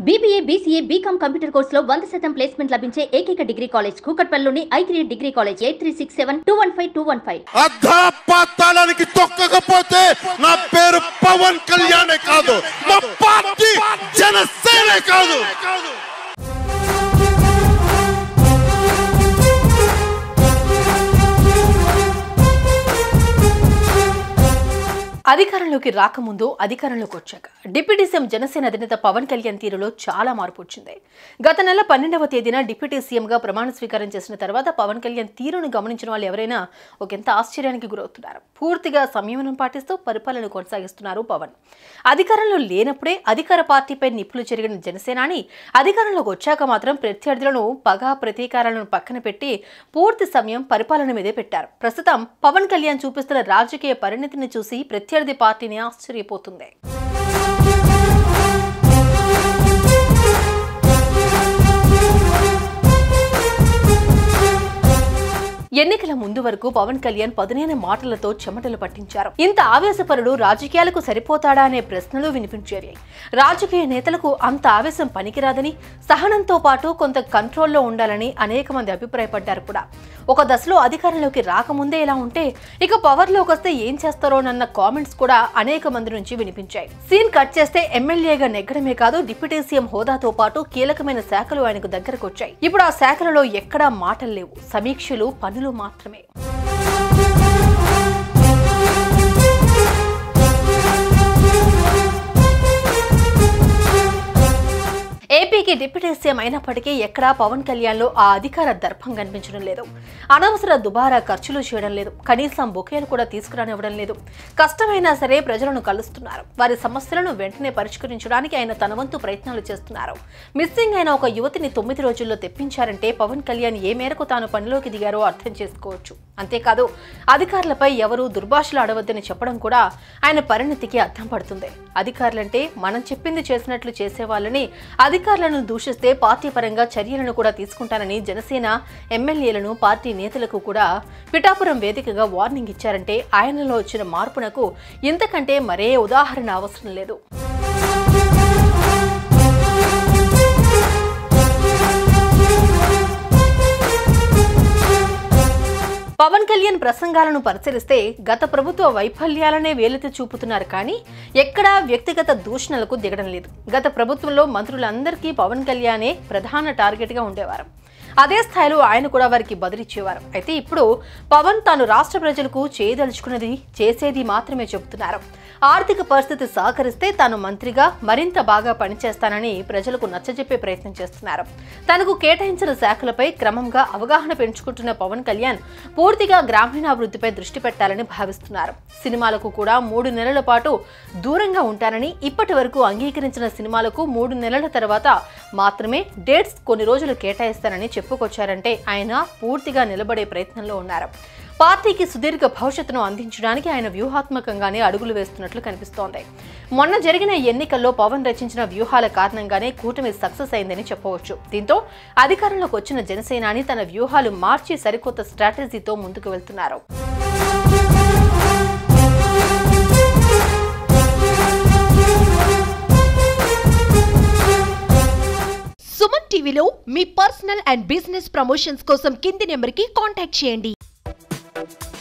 BBA BCA BCom computer కోర్సులో వంద శాతం ప్లేస్మెంట్ లభించే ఏకైక డిగ్రీ కాలేజ్ కూకట్పల్లిలోని I three degree college eight three six seven two one five two one five అర్ధపాతాళానికి తొక్కకపోతే నా పేరు పవన్ కళ్యాణే కాదు మా పార్టీ జనసేనే కాదు అధికారంలోకి రాకముందు అధికారంలోకి వచ్చాక డిప్యూటీ సీఎం జనసేన అధినేత పవన్ కళ్యాణ్ తీరులో చాలా మార్పు వచ్చింది గత నెల పన్నెండవ తేదీన డిప్యూటీ సీఎంగా ప్రమాణ స్వీకారం చేసిన తర్వాత పవన్ కళ్యాణ్ తీరును గమనించిన వాళ్ళు ఎవరైనా ఒకంత ఆశ్చర్యానికి గురవుతున్నారు పూర్తిగా సంయమనం పాటిస్తూ పరిపాలన కొనసాగిస్తున్నారు పవన్ అధికారంలో లేనప్పుడే అధికార పార్టీపై నిప్పులు జరిగిన జనసేనాని అధికారంలోకి వచ్చాక మాత్రం ప్రత్యర్థులను పగా ప్రతీకారాలను పక్కన పెట్టి పూర్తి సమయం పరిపాలన మీదే పెట్టారు ప్రస్తుతం పవన్ కళ్యాణ్ చూపిస్తున్న రాజకీయ పరిణతిని చూసి ప్రత్యర్థి పార్టీని ఆశ్చర్యపోతుంది ఎన్నికల ముందు వరకు పవన్ కళ్యాణ్ పదునైన మాటలతో చెమటలు పట్టించారు ఇంత ఆవేశపరుడు రాజకీయాలకు సరిపోతాడా అనే ప్రశ్నలు వినిపించాయి రాజకీయ నేతలకు అంత ఆవేశం పనికిరాదని సహనంతో పాటు కొంత కంట్రోల్లో ఉండాలని అనేక మంది అభిప్రాయపడ్డారు కూడా ఒక దశలో అధికారంలోకి రాకముందే ఇలా ఉంటే ఇక పవర్లోకి వస్తే ఏం చేస్తారోనన్న కామెంట్స్ కూడా అనేక మంది నుంచి వినిపించాయి సీన్ కట్ చేస్తే ఎమ్మెల్యేగా నెగ్గడమే కాదు డిప్యూటీ సీఎం హోదాతో పాటు కీలకమైన శాఖలు ఆయనకు దగ్గరకు వచ్చాయి ఇప్పుడు ఆ శాఖలలో ఎక్కడా మాటలు లేవు సమీక్షలు పనులు మాత్రమే ఏపీకి డిప్యూటీ సీఎం అయినప్పటికీ ఎక్కడా పవన్ కళ్యాణ్లో ఆ అధికార దర్పం కనిపించడం లేదు అనవసర దుబారా ఖర్చులు చేయడం లేదు కనీసం బొకేలు కూడా తీసుకురానివ్వడం లేదు కష్టమైనా సరే ప్రజలను కలుస్తున్నారు వారి సమస్యలను వెంటనే పరిష్కరించడానికి ఆయన తన వంతు ప్రయత్నాలు చేస్తున్నారు మిస్సింగ్ అయిన ఒక యువతిని తొమ్మిది రోజుల్లో తెప్పించారంటే పవన్ కళ్యాణ్ ఏ మేరకు తాను పనిలోకి దిగారో అర్థం చేసుకోవచ్చు అంతేకాదు అధికారులపై ఎవరూ దుర్భాషలు ఆడవద్దని చెప్పడం కూడా ఆయన పరిణతికి అర్థం పడుతుంది అధికారులంటే మనం చెప్పింది చేసినట్లు చేసేవాళ్ళని అధికారులను దూషిస్తే పార్టీ పరంగా చర్యలను కూడా తీసుకుంటానని జనసేన ఎమ్మెల్యేలను పార్టీ నేతలకు కూడా పిఠాపురం వేదికగా వార్నింగ్ ఇచ్చారంటే ఆయనలో వచ్చిన మార్పునకు ఇంతకంటే మరే ఉదాహరణ అవసరం లేదు పవన్ కళ్యాణ్ ప్రసంగాలను పరిశీలిస్తే గత ప్రభుత్వ వైఫల్యాలనే వేలెత్తి చూపుతున్నారు కానీ ఎక్కడా వ్యక్తిగత దూషణలకు దిగడం లేదు గత ప్రభుత్వంలో మంత్రులందరికీ పవన్ కళ్యాణే ప్రధాన టార్గెట్గా ఉండేవారు అదే స్థాయిలో ఆయన కూడా వారికి బదిలిచ్చేవారు అయితే ఇప్పుడు పవన్ తాను రాష్ట్ర ప్రజలకు చేయదలుచుకున్నది చేసేది మాత్రమే చెబుతున్నారు ఆర్థిక పరిస్థితి సహకరిస్తే తాను మంత్రిగా మరింత బాగా పనిచేస్తానని ప్రజలకు నచ్చజెప్పే ప్రయత్నం చేస్తున్నారు తనకు కేటాయించిన శాఖలపై క్రమంగా అవగాహన పెంచుకుంటున్న పవన్ కళ్యాణ్ పూర్తిగా గ్రామీణాభివృద్ధిపై దృష్టి పెట్టాలని భావిస్తున్నారు సినిమాలకు కూడా మూడు నెలల పాటు దూరంగా ఉంటారని ఇప్పటి వరకు అంగీకరించిన సినిమాలకు మూడు నెలల తర్వాత మాత్రమే డేట్స్ కొన్ని రోజులు కేటాయిస్తానని చెప్పుకొచ్చారంటే ఆయన పూర్తిగా నిలబడే ప్రయత్నంలో ఉన్నారు పార్టీకి సుదీర్ఘ భవిష్యత్తును అందించడానికి ఆయన వ్యూహాత్మకంగానే అడుగులు వేస్తున్నట్లు కనిపిస్తోంది మొన్న జరిగిన ఎన్నికల్లో పవన్ రచించిన వ్యూహాల కారణంగానే కూటమి సక్సెస్ అయిందని చెప్పవచ్చు దీంతో అధికారంలోకి వచ్చిన జనసేనాని తన వ్యూహాలు మార్చి సరికొత్త స్ట్రాటజీతో ముందుకు వెళ్తున్నారు సుమన్ టీవీలో మీ పర్సనల్ అండ్ బిజినెస్ ప్రమోషన్స్ కోసం కింది నెంబర్కి కాంటాక్ట్ చేయండి